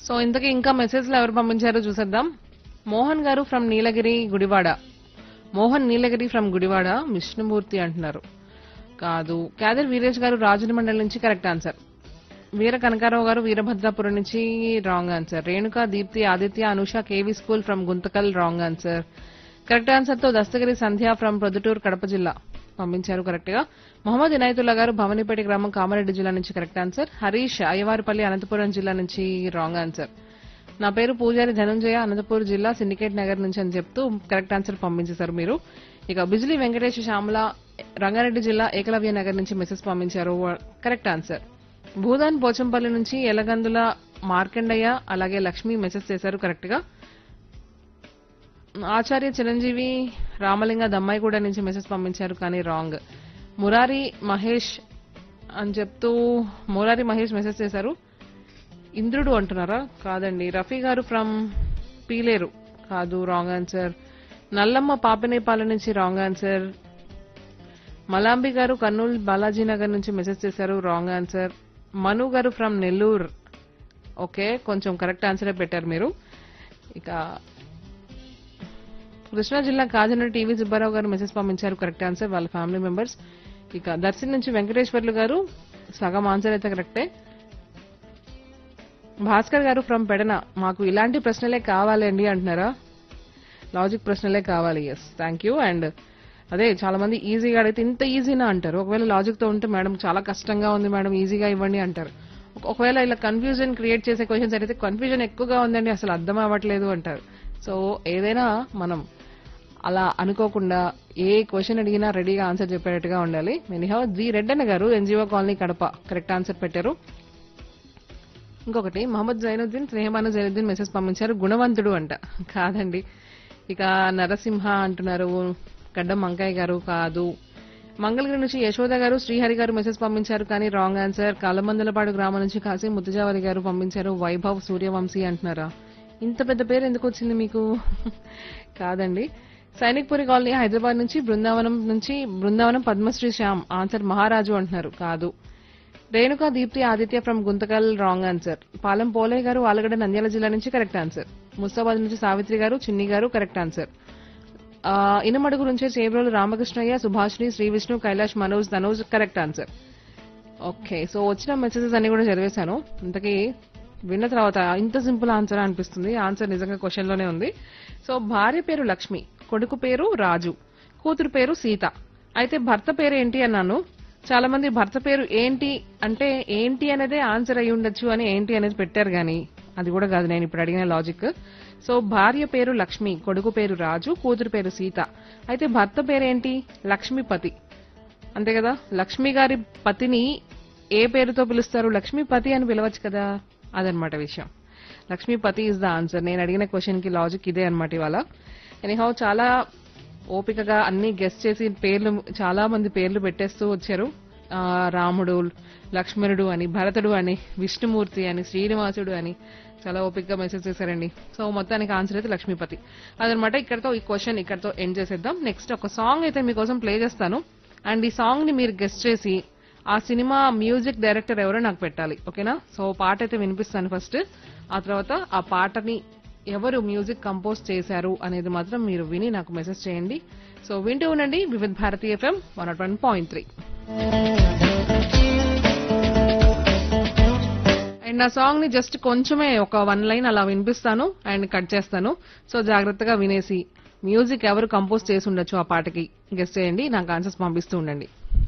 so ఇంతకీ ఇంకా మెసేజ్లు ఎవరు పంపించారో చూసేద్దాం మోహన్ గారు ఫ్రమ్ నీలగిరి గుడివాడ మోహన్ నీలగిరి ఫ్రమ్ గుడివాడ విష్ణుమూర్తి అంటున్నారు కాదు క్యాదర్ వీరేష్ గారు రాజమండ్రి నుంచి కరెక్ట్ ఆన్సర్ వీర కనకారావు గారు వీరభద్రాపురం నుంచి wrong answer Renuka Deepti Aditya Anusha KV school from Guntakal wrong answer correct answer తో దస్తగిరి సంధ్య ఫ్రమ్ ప్రొద్దుటూరు కడప జిల్లా పంపించారు కరెక్ట్ గా మొహమ్మద్ ఇనాయతుల్లా గారు భవనిపేట గ్రామం కామారెడ్డి జిల్లా నుంచి కరెక్ట్ ఆన్సర్ హరీష్ అయ్యవారిపల్లి అనంతపురం జిల్లా నుంచి రాంగ్ ఆన్సర్ నా పేరు పూజారి ధనంజయ అనంతపూర్ జిల్లా సిండికేట్ నగర్ నుంచి అని చెప్తూ కరెక్ట్ ఆన్సర్ పంపించేశారు మీరు ఇక బిజిలీ వెంకటేష్ శ్యామల రంగారెడ్డి జిల్లా ఏకలవ్య నగర్ నుంచి మెసేజ్ పంపించారు కరెక్ట్ ఆన్సర్ భూదాన్ పోచంపల్లి నుంచి ఎలగందుల మార్కండయ్య అలాగే లక్ష్మి మెసేజ్ చేశారు కరెక్ట్ గా ఆచార్య చిరంజీవి రామలింగ దమ్మాయిగూడ నుంచి మెసేజ్ పంపించారు కానీ రాంగ్ మురారి మహేష్ అని చెప్తూ మురారి మహేష్ మెసేజ్ చేశారు ఇంద్రుడు అంటున్నారా కాదండి రఫీ గారు ఫ్రమ్ పీలేరు కాదు రాంగ్ ఆన్సర్ నల్లమ్మ పాపినేపాల నుంచి రాంగ్ ఆన్సర్ మలాంబి గారు కర్నూలు బాలాజీ నగర్ నుంచి మెసేజ్ చేశారు wrong answer Manu garu from Nellore okay కొంచెం కరెక్ట్ ఆన్సరే పెట్టారు మీరు ఇక కృష్ణా జిల్లా కాజన టీవీ సుబ్బారావు గారు మెసేజ్ పంపించారు కరెక్ట్ ఆన్సర్ వాళ్ళ ఫ్యామిలీ మెంబర్స్ ఇక దర్శన్ నుంచి వెంకటేశ్వర్లు గారు సగం ఆన్సర్ అయితే కరెక్టే భాస్కర్ గారు ఫ్రమ్ పెడన మాకు ఇలాంటి ప్రశ్నలే కావాలండి అంటున్నారా లాజిక్ ప్రశ్నలే కావాలి ఎస్ థ్యాంక్ యూ అండ్ అదే చాలా మంది ఈజీగా అడిగితే ఇంత ఈజీనా అంటారు ఒకవేళ లాజిక్ తో ఉంటే మేడం చాలా కష్టంగా ఉంది మేడం ఈజీగా ఇవ్వండి అంటారు ఒక- ఒకవేళ ఇలా కన్ఫ్యూజన్ క్రియేట్ చేసే క్వశ్చన్స్ అడిగితే కన్ఫ్యూజన్ ఎక్కువగా ఉందండి అసలు అర్థం అవ్వట్లేదు అంటారు సో ఏదైనా మనం అలా అనుకోకుండా ఏ క్వశ్చన్ అడిగినా రెడీగా ఆన్సర్ చెప్పేటట్టుగా ఉండాలి anyhow G Reddanna garu NGO colony Kadapa correct answer పెట్టారు ఇంకొకటి మహమ్మద్ జైనుద్దీన్ స్నేహమాన జైనుద్దీన్ మెసేజ్ పంపించారు గుణవంతుడు అంట కాదండి ఇక నరసింహ అంటున్నారు గడ్డం వంకాయ గారు కాదు మంగళగిరి నుంచి యశోద గారు శ్రీహరి గారు మెసేజ్ పంపించారు కానీ రాంగ్ ఆన్సర్ కాలమందలపాడు గ్రామం నుంచి కాసి ముత్తుజావరి గారు పంపించారు వైభవ్ సూర్యవంశీ అంటున్నారా ఇంత పెద్ద పేరు ఎందుకు వచ్చింది మీకు కాదండి సైనిక్పురి కాలనీ హైదరాబాద్ నుంచి బృందావనం నుంచి బృందావనం పద్మశ్రీ శ్యామ్ ఆన్సర్ మహారాజు అంటున్నారు కాదు Renuka Deepti Aditya from Guntakal wrong answer Palem Pole garu Allagadda Nandyal జిల్లా నుంచి కరెక్ట్ ఆన్సర్ ముస్తాబాద్ నుంచి సావిత్రి గారు చిన్ని గారు కరెక్ట్ ఆన్సర్ ఆ, ఇనమడుగు నుంచి Chebrolu Ramakrishnaiah Subhashni Sri Vishnu Kailash Manoj Tanoj correct answer okay so వచ్చిన మెసేజెస్ అన్ని కూడా చదివేశాను ఇంతకీ విన్న తర్వాత ఇంత సింపుల్ ఆన్సర్ అనిపిస్తుంది ఆన్సర్ నిజంగా క్వశ్చన్ లోనే ఉంది సో భార్య పేరు లక్ష్మి కొడుకు పేరు రాజు కూతురు పేరు సీత అయితే భర్త పేరు ఏంటి అన్నాను చాలా మంది భర్త పేరు ఏంటి అంటే ఏంటి అనేదే ఆన్సర్ అయి ఉండొచ్చు అని ఏంటి అనేది పెట్టారు గాని అది కూడా కాదు నేను ఇప్పుడు అడిగిన లాజిక్ సో భార్య పేరు లక్ష్మి కొడుకు పేరు రాజు కూతురు పేరు సీత అయితే భర్త పేరేంటి లక్ష్మీపతి అంతే కదా లక్ష్మి గారి పతిని ఏ పేరుతో పిలుస్తారు లక్ష్మీపతి అని పిలవచ్చు కదా అదనమాట విషయం లక్ష్మీపతి ఇస్ ద ఆన్సర్ నేను అడిగిన క్వశ్చన్ కి లాజిక్ ఇదే అనమాట ఇవాళ ఎనీహౌ చాలా ఓపికగా అన్ని గెస్ట్ చేసి పేర్లు చాలా మంది పేర్లు పెట్టేస్తూ వచ్చారు ఆ, రాముడు లక్ష్మణుడు అని భరతుడు అని విష్ణుమూర్తి అని శ్రీనివాసుడు అని చాలా ఓపికగా మెసేజ్ చేశారండి సో మొత్తానికి ఆన్సర్ అయితే లక్ష్మీపతి అదనమాట ఇక్కడతో ఈ క్వశ్చన్ ఇక్కడతో ఎండ్ చేసేద్దాం నెక్స్ట్ ఒక సాంగ్ అయితే మీకోసం ప్లే చేస్తాను అండ్ ఈ సాంగ్ ని మీరు గెస్ట్ చేసి ఆ సినిమా మ్యూజిక్ డైరెక్టర్ ఎవరో నాకు పెట్టాలి ఓకేనా సో పాట అయితే వినిపిస్తాను ఫస్ట్ ఆ తర్వాత ఆ పాటని ఎవరు మ్యూజిక్ కంపోజ్ చేశారు అనేది మాత్రం మీరు విని నాకు మెసేజ్ చేయండి సో వింటూ ఉండండి Vividh Bharati FM one nought one point three and నా సాంగ్ ని జస్ట్ కొంచెమే ఒక వన్ లైన్ అలా వినిపిస్తాను అండ్ కట్ చేస్తాను సో జాగ్రత్తగా వినేసి మ్యూజిక్ ఎవరు కంపోజ్ చేసి ఉండొచ్చు ఆ పాటకి గెస్ట్ చేయండి నాకు ఆన్సర్స్ పంపిస్తూ ఉండండి